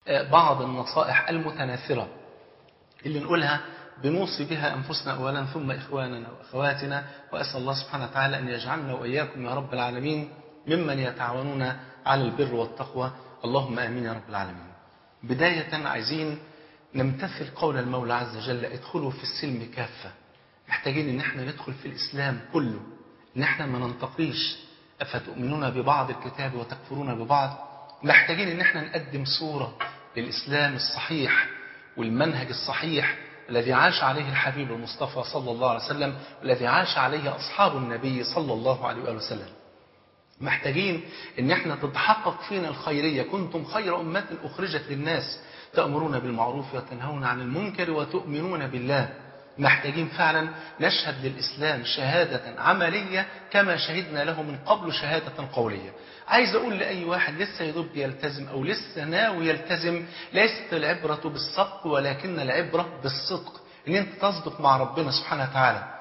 بعض النصائح المتناثرة اللي نقولها بنوصي بها أنفسنا أولا ثم إخواننا وأخواتنا وأسأل الله سبحانه وتعالى أن يجعلنا وإياكم يا رب العالمين ممن يتعاونون على البر والتقوى اللهم آمين يا رب العالمين بداية عايزين نمتثل قول المولى عز وجل ادخلوا في السلم كافة محتاجين ان احنا ندخل في الإسلام كله ان احنا ما ننتقيش أفتؤمنون ببعض الكتاب وتكفرون ببعض محتاجين ان احنا نقدم صورة للإسلام الصحيح والمنهج الصحيح الذي عاش عليه الحبيب المصطفى صلى الله عليه وسلم والذي عاش عليه أصحاب النبي صلى الله عليه وآله وسلم محتاجين ان احنا تتحقق فينا الخيرية كنتم خير أمة أخرجت للناس تأمرون بالمعروف وتنهون عن المنكر وتؤمنون بالله محتاجين فعلا نشهد للإسلام شهادة عملية كما شهدنا له من قبل شهادة قولية عايز أقول لأي واحد لسه يدب يلتزم أو لسه ناوي يلتزم ليست العبرة بالسبق ولكن العبرة بالصدق ان انت تصدق مع ربنا سبحانه وتعالى